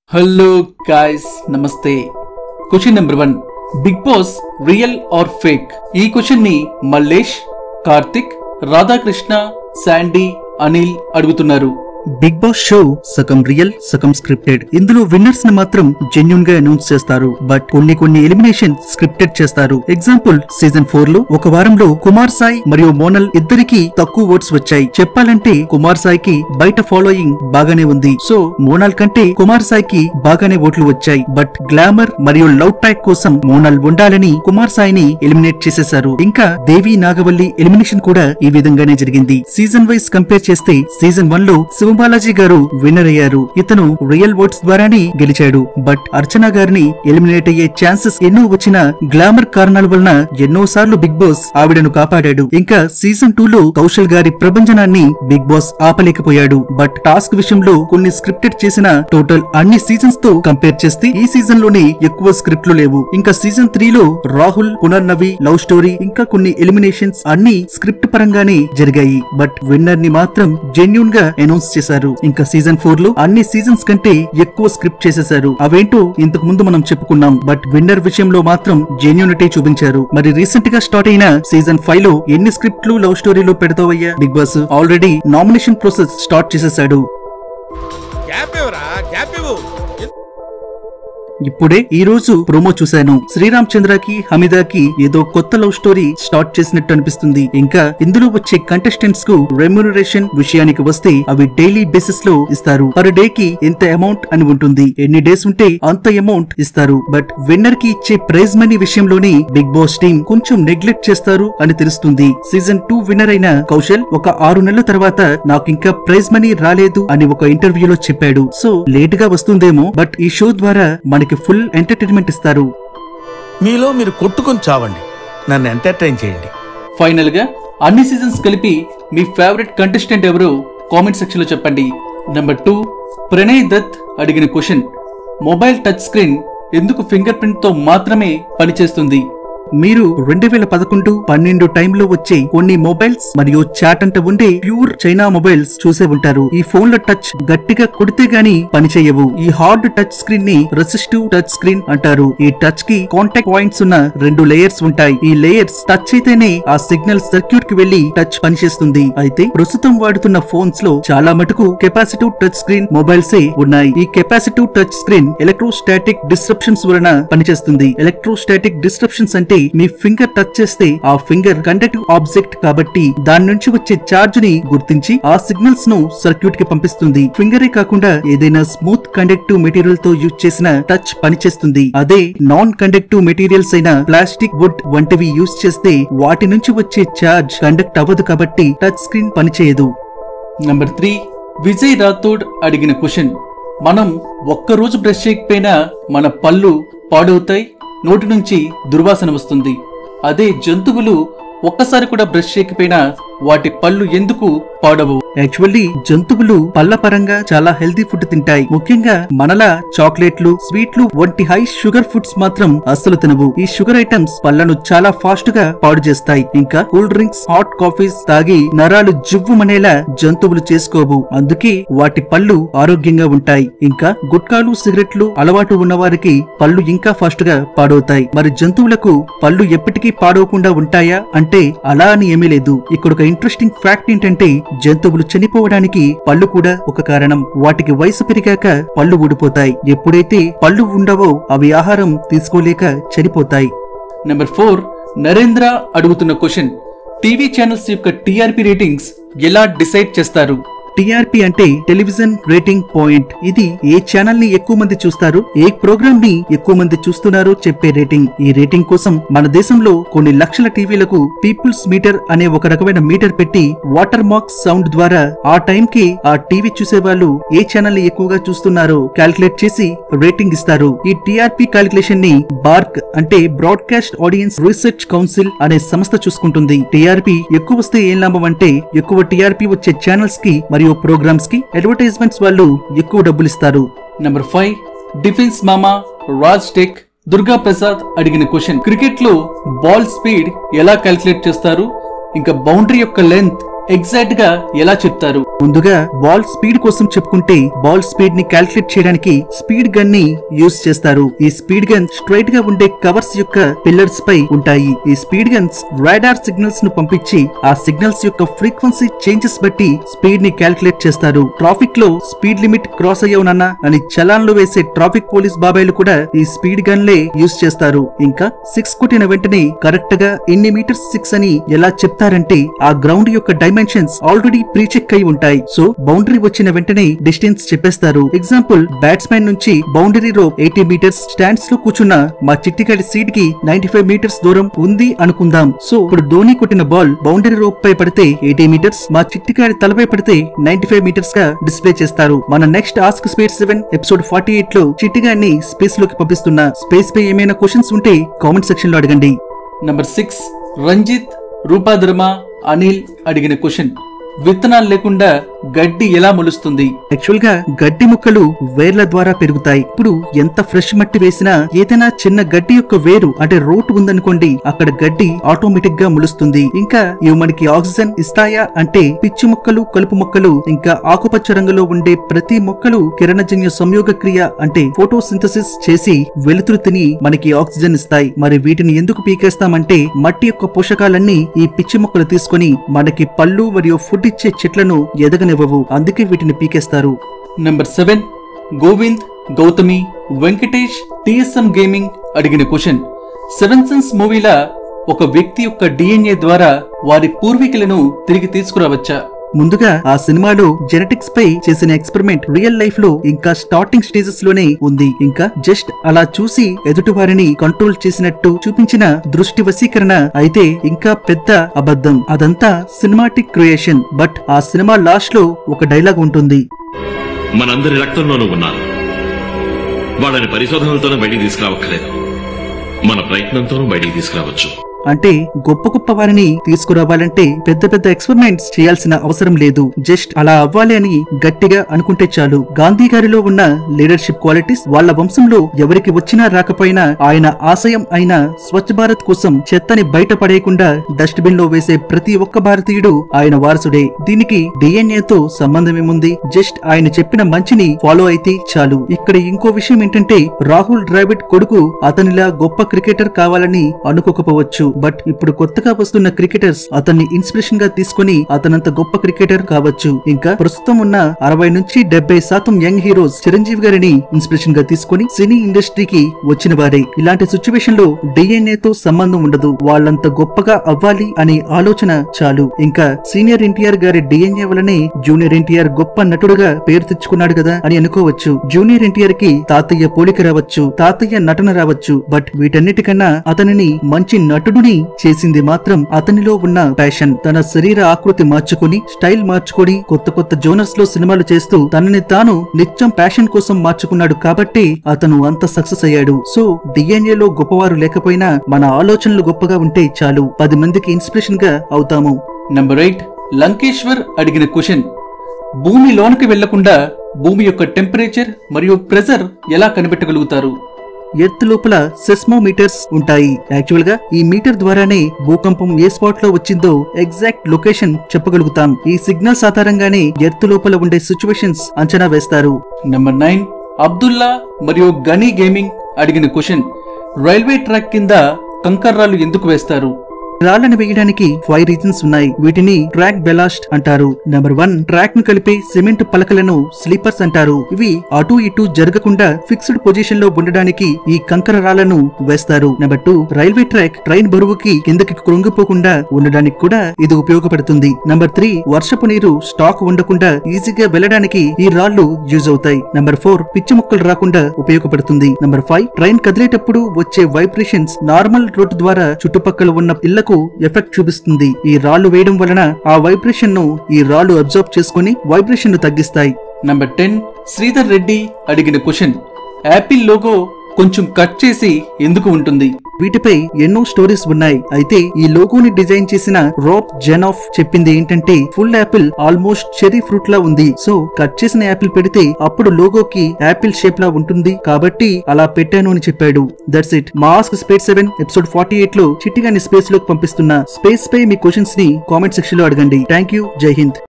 hello guys నమస్తే question number one big boss real or fake ఈ question ని Mallesh Karthik Radhakrishna Sandy Anil అడుగుతున్నారు బిగ్ బాస్ షో సగం రియల్ సగం స్క్రిప్టెడ్ ఇందులో విన్నర్స్ ని మాత్రం జెన్యున్ గా అనౌన్స్ చేస్తారు బట్ కొన్ని కొన్ని ఎలిమినేషన్ స్క్రిప్టెడ్ చేస్తారు ఎగ్జాంపుల్ సీజన్ ఫోర్ లో ఒక వారంలో కుమార్ సాయి మరియు మోనల్ ఇద్దరికి తక్కువ ఓట్స్ వచ్చాయి చెప్పాలంటే కుమార్ సాయికి బయట ఫాలోయింగ్ బాగానే ఉంది సో మోనాల్ కంటే కుమార్ సాయికి బాగానే ఓట్లు వచ్చాయి బట్ గ్లామర్ మరియు లవ్ ట్రాక్ కోసం మోనల్ ఉండాలని కుమార్ సాయిని ఎలిమినేట్ చేసేశారు ఇంకా దేవి నాగవల్లి ఎలిమినేషన్ కూడా ఈ విధంగానే జరిగింది సీజన్ వైస్ కంపేర్ చేస్తే సీజన్ వన్ లో శివబాలాజీ గారు విన్నర్ అయ్యారు ఇతను రియల్ ఓట్స్ ద్వారానే గెలిచాడు బట్ అర్చన గారిని ఎలిమినేట్ అయ్యే ఛాన్సెస్ ఎన్నో వచ్చినా గ్లామర్ కారణాల వలన ఎన్నో సార్లు బిగ్ బాస్ ఆవిడను కాపాడాడు ఇంకా సీజన్ టూ లో కౌశల్ గారి ప్రభంజనాన్ని బిగ్ బాస్ ఆపలేకపోయాడు బట్ టాస్క్ విషయంలో కొన్ని స్క్రిప్టెడ్ చేసిన టోటల్ అన్ని సీజన్స్ తో కంపేర్ చేస్తే ఈ సీజన్ లోనే ఎక్కువ స్క్రిప్ట్లు లేవు ఇంకా సీజన్ త్రీ లో రాహుల్ పునర్నవి లవ్ స్టోరీ ఇంకా కొన్ని ఎలిమినేషన్స్ అన్ని స్క్రిప్ట్ పరంగానే జరిగాయి బట్ విన్నర్ ని మాత్రం జెన్యున్ గా అనౌన్స్ చేశారు ఇంకా సీజన్ ఫోర్ లో అన్ని సీజన్స్ కంటే ఎక్కువ స్క్రిప్ట్ చేసేశారు అవేంటో ఇంతకు ముందు మనం చెప్పుకున్నాం బట్ విన్నర్ విషయంలో మాత్రం జెన్యూనిటీ చూపించారు మరి రీసెంట్ గా స్టార్ట్ అయిన సీజన్ ఫైవ్ లో ఎన్ని స్క్రిప్ట్లు లవ్ స్టోరీలో పెడతావయ్యా big boss already nomination process start చేసేసాడు గ్యాప్ ఇవ్వరా గ్యాప్ ఇవ్వు ఇప్పుడే ఈ రోజు ప్రోమో చూశాను శ్రీరామ్ చంద్రకి హమీదాకి ఏదో కొత్త లవ్ స్టోరీ స్టార్ట్ చేసినట్టు అనిపిస్తుంది ఇంకా ఇందులో వచ్చే కంటెస్టెంట్స్ కు రెమ్యూనరేషన్ విషయానికి వస్తే అవి డైలీ బేసిస్ లో ఇస్తారు పర్ డే కి ఎంత అమౌంట్ అని ఉంటుంది ఎన్ని డేస్ ఉంటే అంత అమౌంట్ ఇస్తారు బట్ విన్నర్ కి ఇచ్చే ప్రైజ్ మనీ విషయంలోనే బిగ్ బాస్ టీం కొంచెం నెగ్లెక్ట్ చేస్తారు అని తెలుస్తుంది సీజన్ టూ విన్నర్ అయిన కౌశల్ ఒక ఆరు నెలల తర్వాత నాకు ఇంకా ప్రైజ్ మనీ రాలేదు అని ఒక ఇంటర్వ్యూలో చెప్పాడు సో లేట్ గా వస్తుందేమో బట్ ఈ షో ద్వారా మనకి ఫుల్ ఎంటర్టైన్మెంట్ ఇస్తారు మీలో మీరు కొట్టుకొని చావండి నన్ను ఎంటర్టైన్ చేయండి ఫైనల్ గా అన్ని సీజన్స్ కలిపి మీ ఫేవరెట్ కంటెస్టెంట్ ఎవరో కామెంట్ సెక్షన్ లో చెప్పండి నెంబర్ టూ ప్రణయ్ దత్ అడిగిన క్వశ్చన్ మొబైల్ టచ్ స్క్రీన్ ఎందుకు ఫింగర్ ప్రింట్ తో మాత్రమే పనిచేస్తుంది మీరు రెండు వేల పదకొండు పన్నెండు టైంలో వచ్చే కొన్ని మొబైల్స్ మరియు చాట్ అంట ఉండే ప్యూర్ చైనా మొబైల్స్ చూసే ఉంటారు ఈ ఫోన్ల టచ్ గట్టిగా కొడితే గాని పనిచేయవు ఈ హార్డ్ టచ్ స్క్రీన్ ని రెసిస్టివ్ టచ్ స్క్రీన్ అంటారు ఈ టచ్ కి కాంటాక్ట్ పాయింట్స్ ఉన్న రెండు లేయర్స్ ఉంటాయి ఈ లేయర్స్ టచ్ అయితేనే ఆ సిగ్నల్ సర్క్యూట్ కి వెళ్లి టచ్ పనిచేస్తుంది అయితే ప్రస్తుతం వాడుతున్న ఫోన్స్ లో చాలా మటుకు కెపాసిటివ్ టచ్ స్క్రీన్ మొబైల్స్ ఉన్నాయి ఈ capacitive touch screen electrostatic disruptions వలన పనిచేస్తుంది ఎలక్ట్రోస్టాటిక్ డిస్ట్రప్షన్స్ అంటే మీ ఫింగర్ టచ్ చేస్తే ఆ ఫింగర్ కండక్టివ్ ఆబ్జెక్ట్ కాబట్టి దాని నుంచి వచ్చే చార్జ్ ని గుర్తించి ఆ సిగ్నల్స్ ను సర్క్యూట్ కి పంపిస్తుంది ఫింగరే కాకుండా ఏదైనా స్మూత్ కండక్టివ్ మెటీరియల్ తో యూజ్ చేసిన టచ్ పనిచేస్తుంది అదే నాన్ కండక్టివ్ మెటీరియల్స్ అయిన ప్లాస్టిక్ వుడ్ వంటివి యూజ్ చేస్తే వాటి నుంచి వచ్చే చార్జ్ కండక్ట్ అవ్వదు కాబట్టి టచ్ స్క్రీన్ పనిచేయదు నెంబర్ త్రీ విజయ్ రాథోడ్ అడిగిన క్వశ్చన్ మనం ఒక్కరోజు బ్రష్ చేయకపోయినా మన పళ్ళు పాడవుతాయి నోటి నుంచి దుర్వాసన వస్తుంది అదే జంతువులు ఒక్కసారి కూడా బ్రష్ చేయకపోయినా వాటి పళ్ళు ఎందుకు పాడవు యాక్చువల్లీ జంతువులు పళ్ళ పరంగా చాలా హెల్తీ ఫుడ్ తింటాయి ముఖ్యంగా మనలా చాక్లెట్లు స్వీట్లు వంటి హై షుగర్ ఫుడ్స్ మాత్రం అస్సలు తినవు ఈ షుగర్ ఐటమ్స్ పళ్ళను చాలా ఫాస్ట్ గా పాడు చేస్తాయి ఇంకా కూల్ డ్రింక్స్ హాట్ కాఫీస్ తాగి నరాలు జివ్వుమనేలా జంతువులు చేసుకోవు అందుకే వాటి పళ్ళు ఆరోగ్యంగా ఉంటాయి ఇంకా గుట్కాలు సిగరెట్లు అలవాటు ఉన్న వారికి పళ్ళు ఇంకా ఫాస్ట్ గా పాడవుతాయి మరి జంతువులకు పళ్ళు ఎప్పటికీ పాడవకుండా ఉంటాయా అంటే అలా అని ఏమీ లేదు ఇక్కడ ఒక ఇంట్రెస్టింగ్ ఫ్యాక్ట్ ఏంటంటే జంతువులు చనిపోవడానికి పళ్ళు కూడా ఒక కారణం వాటికి వయసు పెరిగాక పళ్ళు ఊడిపోతాయి ఎప్పుడైతే పళ్ళు ఉండవో అవి ఆహారం తీసుకోలేక చనిపోతాయి నెంబర్ ఫోర్ నరేంద్ర అడుగుతున్న క్వశ్చన్ టీవీ ఛానల్స్ యొక్క టీఆర్పీ రేటింగ్స్ ఎలా డిసైడ్ చేస్తారు టిఆర్పి అంటే టెలివిజన్ రేటింగ్ పాయింట్ ఇది ఏ ఛానల్ ని ఎక్కువ మంది చూస్తారు ఏ ప్రోగ్రామ్ ని ఎక్కువ మంది చూస్తున్నారో చెప్పే రేటింగ్ ఈ రేటింగ్ కోసం మన దేశంలో కొన్ని లక్షల టీవీలకు పీపుల్స్ మీటర్ అనే ఒక రకమైన మీటర్ పెట్టి వాటర్ మార్క్ సౌండ్ ద్వారా ఆ టైం కి ఆ టీవీ చూసే వాళ్ళు ఏ ఛానల్ ని ఎక్కువగా చూస్తున్నారో క్యాల్కులేట్ చేసి రేటింగ్ ఇస్తారు ఈ టిఆర్పి క్యాల్కులేషన్ ని బార్క్ అంటే బ్రాడ్కాస్ట్ ఆడియన్స్ రీసెర్చ్ కౌన్సిల్ అనే సంస్థ చూసుకుంటుంది టిఆర్పి ఎక్కువ వస్తే ఏం లాభం అంటే ఎక్కువ టిఆర్పి వచ్చే ఛానల్స్ కి మరియు ప్రోగ్రామ్స్ కి అడ్వర్టైజ్మెంట్స్ వాళ్ళు ఎక్కువ డబ్బులు ఇస్తారు నెంబర్ ఫైవ్ డిఫెన్స్ మామా రాజ్ టెక్ దుర్గా ప్రసాద్ అడిగిన క్వశ్చన్ క్రికెట్ లో బాల్ స్పీడ్ ఎలా క్యాల్కులేట్ చేస్తారు ఇంకా బౌండరీ యొక్క లెంత్ ఎగ్జాక్ట్ గా ఎలా చెప్తారు ముందుగా బాల్ స్పీడ్ కోసం చెప్పుకుంటే బాల్ స్పీడ్ ని క్యాల్కులేట్ చేయడానికి స్పీడ్ గన్ ని యూజ్ చేస్తారు ఈ స్పీడ్ గన్ స్ట్రైట్ గా ఉండే కవర్స్ యొక్క పిల్లర్స్ పై ఉంటాయి ఈ స్పీడ్ గన్స్ రాడార్ సిగ్నల్స్ ను పంపించి ఆ సిగ్నల్స్ యొక్క ఫ్రీక్వెన్సీ చేంజెస్ బట్టి స్పీడ్ ని క్యాల్కులేట్ చేస్తారు ట్రాఫిక్ లో స్పీడ్ లిమిట్ క్రాస్ అయ్యావునన్నా అని చలాన్లు వేసే ట్రాఫిక్ పోలీస్ బాబాయిలు కూడా ఈ స్పీడ్ గన్ లే యూజ్ చేస్తారు ఇంకా సిక్స్ కొట్టిన వెంటనే కరెక్ట్ గా ఎన్ని మీటర్స్ సిక్స్ అని ఎలా చెప్తారంటే ఆ గ్రౌండ్ యొక్క డైమెన్షన్స్ ఆల్రెడీ ప్రీ చెక్ అయి ఉంటాయి సో బౌండరీ వచ్చిన వెంటనే డిస్టెన్స్ చెప్పేస్తారు ఎగ్జాంపుల్ బ్యాట్స్మెన్ నుంచి బౌండరీ రో ఎయిటీ మీటర్స్ స్టాండ్స్ లో కూర్చున్న మా చిట్టికాడి సీట్ కి నైన్టీ ఫైవ్ మీటర్స్ దూరం ఉంది అనుకుందాం సో ఇప్పుడు ధోని కొట్టిన బాల్ బౌండరీ రోప్ పై పడితే ఎయిటీ మీటర్స్ మా చిట్టికాడి తలపై పడితే నైన్టీ ఫైవ్ మీటర్స్ గా డిస్ప్లే చేస్తారు మన next ask space seven episode forty eight లో చిట్టిగాడిని స్పేస్ లోకి పంపిస్తున్న స్పేస్ పై ఏమైనా క్వశ్చన్స్ ఉంటే కామెంట్ సెక్షన్ లో అడగండి నంబర్ సిక్స్ రంజిత్ రూపాధర్మ అనిల్ అడిగిన క్వశ్చన్ విత్తనాలు లేకుండా గడ్డి ఎలా మొలుస్తుంది యాక్చువల్ గా గడ్డి మొక్కలు వేర్ల ద్వారా పెరుగుతాయి ఇప్పుడు ఎంత ఫ్రెష్ మట్టి వేసినా ఏదైనా చిన్న గడ్డి యొక్క వేరు అంటే రూట్ ఉందనుకోండి అక్కడ గడ్డి ఆటోమేటిక్ గా ములుస్తుంది ఇంకా ఇవి మనకి ఆక్సిజన్ ఇస్తాయా అంటే పిచ్చి మొక్కలు కలుపు మొక్కలు ఇంకా ఆకుపచ్చ రంగులో ఉండే ప్రతి మొక్కలు కిరణజన్య సంయోగ క్రియ అంటే ఫోటోసింథసిస్ చేసి వెలుతురు తిని మనకి ఆక్సిజన్ ఇస్తాయి మరి వీటిని ఎందుకు పీకేస్తామంటే మట్టి యొక్క పోషకాలన్నీ ఈ పిచ్చి మొక్కలు తీసుకొని మనకి పళ్ళు మరియు ఫుడ్ ఇచ్చే చెట్లను ఎదగనివ్వవు అందుకే వీటిని పీకేస్తారు number seven Govind Gautami Venkatesh TSM gaming అడిగిన క్వశ్చన్ సెవెన్ సెన్స్ మూవీలా ఒక వ్యక్తి యొక్క డిఎన్ఏ ద్వారా వారి పూర్వీకులను తిరిగి తీసుకురావచ్చా ముందుగా ఆ సినిమాలో జెనెటిక్స్ పై చేసిన ఎక్స్పెరిమెంట్ రియల్ లైఫ్ లో ఇంకా స్టార్టింగ్ స్టేజెస్ లోనే ఉంది ఇంకా జస్ట్ అలా చూసి ఎదుటి వారిని కంట్రోల్ చేసినట్టు చూపించిన దృష్టి వశీకరణ అయితే ఇంకా పెద్ద అబద్ధం అదంతా సినిమాటిక్ క్రియేషన్ బట్ ఆ సినిమా లాస్ట్ లో ఒక డైలాగ్ ఉంటుంది మనందరి రక్తంలోనూ ఉన్నారు వాళ్ళని పరిశోధనలతోనే బయటికి తీసుకురావక్కర్లేదు మన ప్రయత్నంతోనూ బయటికి తీసుకురావచ్చు అంటే గొప్ప గొప్ప వారిని తీసుకురావాలంటే పెద్ద పెద్ద ఎక్స్పెరిమెంట్స్ చేయాల్సిన అవసరం లేదు జస్ట్ అలా అవ్వాలి అని గట్టిగా అనుకుంటే చాలు గాంధీ గారిలో ఉన్న లీడర్షిప్ క్వాలిటీస్ వాళ్ళ వంశంలో ఎవరికి వచ్చినా రాకపోయినా ఆయన ఆశయం అయిన స్వచ్ఛ భారత్ కోసం చెత్తని బయట పడేయకుండా డస్ట్బిన్ లో వేసే ప్రతి ఒక్క భారతీయుడు ఆయన వారసుడే దీనికి డిఎన్ఏ తో సంబంధం ఏముంది జస్ట్ ఆయన చెప్పిన మంచిని ఫాలో అయితే చాలు ఇక్కడ ఇంకో విషయం ఏంటంటే రాహుల్ ద్రావిడ్ కొడుకు అతనిలా గొప్ప క్రికెటర్ కావాలని అనుకోకపోవచ్చు బట్ ఇప్పుడు కొత్తగా వస్తున్న క్రికెటర్స్ అతన్ని ఇన్స్పిరేషన్ గా తీసుకొని అతనంత గొప్ప క్రికెటర్ కావచ్చు ఇంకా ప్రస్తుతం ఉన్న అరవై నుంచి డెబ్బై శాతం యంగ్ హీరోస్ చిరంజీవి గారిని ఇన్స్పిరేషన్ గా తీసుకొని సినీ ఇండస్ట్రీకి వచ్చిన వారే ఇలాంటి సిచ్యువేషన్ లో డిఎన్ఏ తో సంబంధం ఉండదు వాళ్ళంత గొప్పగా అవ్వాలి అనే ఆలోచన చాలు ఇంకా సీనియర్ ఎన్టీఆర్ గారి డిఎన్ఏ వలనే జూనియర్ ఎన్టీఆర్ గొప్ప నటుడుగా పేరు తెచ్చుకున్నాడు కదా అని అనుకోవచ్చు జూనియర్ ఎన్టీఆర్ కి తాతయ్య పోలిక రావచ్చు తాతయ్య నటన రావచ్చు బట్ వీటన్నిటికన్నా అతనిని మంచి నటుడుని చేసింది మాత్రం అతనిలో ఉన్న ప్యాషన్ తన శరీర ఆకృతి మార్చుకొని స్టైల్ మార్చుకొని కొత్త కొత్త జోనర్స్ లో సినిమాలు చేస్తూ తనని తాను నిత్యం ప్యాషన్ కోసం మార్చుకున్నాడు కాబట్టి అతను అంత సక్సెస్ అయ్యాడు సో డిఎన్ఏ లో గొప్పవారు లేకపోయినా మన ఆలోచనలు గొప్పగా ఉంటే చాలు పది మందికి ఇన్స్పిరేషన్ గా అవుతాము నంబర్ ఎయిట్ లంకేశ్వర్ అడిగిన క్వశ్చన్ భూమి లోనికి వెళ్లకుండా భూమి యొక్క టెంపరేచర్ మరియు ప్రెజర్ ఎలా కనిపెట్టగలుగుతారు ఎర్త్ లోపల సెస్మోమీటర్స్ ఉంటాయి యాక్చువల్ గా ఈ మీటర్ ద్వారానే భూకంపం ఏ స్పాట్ లో వచ్చిందో ఎగ్జాక్ట్ లొకేషన్ చెప్పగలుగుతాం ఈ సిగ్నల్స్ ఆధారంగానే ఎర్త్ లోపల ఉండే సిచ్యువేషన్స్ అంచనా వేస్తారు నంబర్ నైన్ అబ్దుల్లా మరియు గనీ గేమింగ్ అడిగిన క్వశ్చన్ రైల్వే ట్రాక్ కింద కంకర్రాలు ఎందుకు వేస్తారు రాళ్లను వేయడానికి ఫైవ్ రీజన్స్ ఉన్నాయి వీటిని ట్రాక్ బెలాస్ట్ అంటారు నెంబర్ వన్ ట్రాక్ ను కలిపే సిమెంట్ పలకలను స్లీపర్స్ అంటారు ఇవి అటు ఇటు జరగకుండా ఫిక్స్డ్ పొజిషన్ లో ఉండడానికి ఈ కంకర రాళ్లను వేస్తారు number two railway track train బరువుకి కిందకి కృంగిపోకుండా ఉండడానికి కూడా ఇది ఉపయోగపడుతుంది నెంబర్ త్రీ వర్షపు నీరు స్టాక్ ఉండకుండా ఈజీగా వెళ్ళడానికి ఈ రాళ్లు యూజ్ అవుతాయి నెంబర్ ఫోర్ పిచ్చి మొక్కలు రాకుండా ఉపయోగపడుతుంది నెంబర్ ఫైవ్ ట్రైన్ కదిలేటప్పుడు వచ్చే వైబ్రేషన్స్ నార్మల్ రోడ్ ద్వారా చుట్టుపక్కల ఉన్న ఇళ్లకు ఎఫెక్ట్ చూపిస్తుంది ఈ రాళ్లు వేయడం వలన ఆ వైబ్రేషన్ ను ఈ రాళ్లు అబ్జర్వ్ చేసుకుని వైబ్రేషన్ ను తగ్గిస్తాయి నంబర్ టెన్ శ్రీధర్ రెడ్డి అడిగిన క్వశ్చన్ యాపిల్ లోగో కొంచెం కట్ చేసి ఎందుకు ఉంటుంది వీటిపై ఎన్నో స్టోరీస్ ఉన్నాయి అయితే ఈ లోగోని డిజైన్ చేసిన రోప్ జెనాఫ్ చెప్పింది ఏంటంటే full apple almost cherry fruit లా ఉంది సో కట్ చేసిన యాపిల్ పెడితే అప్పుడు లోగోకి యాపిల్ షేప్ లా ఉంటుంది కాబట్టి అలా పెట్టాను అని చెప్పాడు that's it ask space seven episode forty eight లో చిట్టిగాని స్పేస్ లోకి పంపిస్తున్న స్పేస్ పై మీ క్వశ్చన్స్ ని కామెంట్ సెక్షన్ లో అడగండి థ్యాంక్ యూ జై హింద్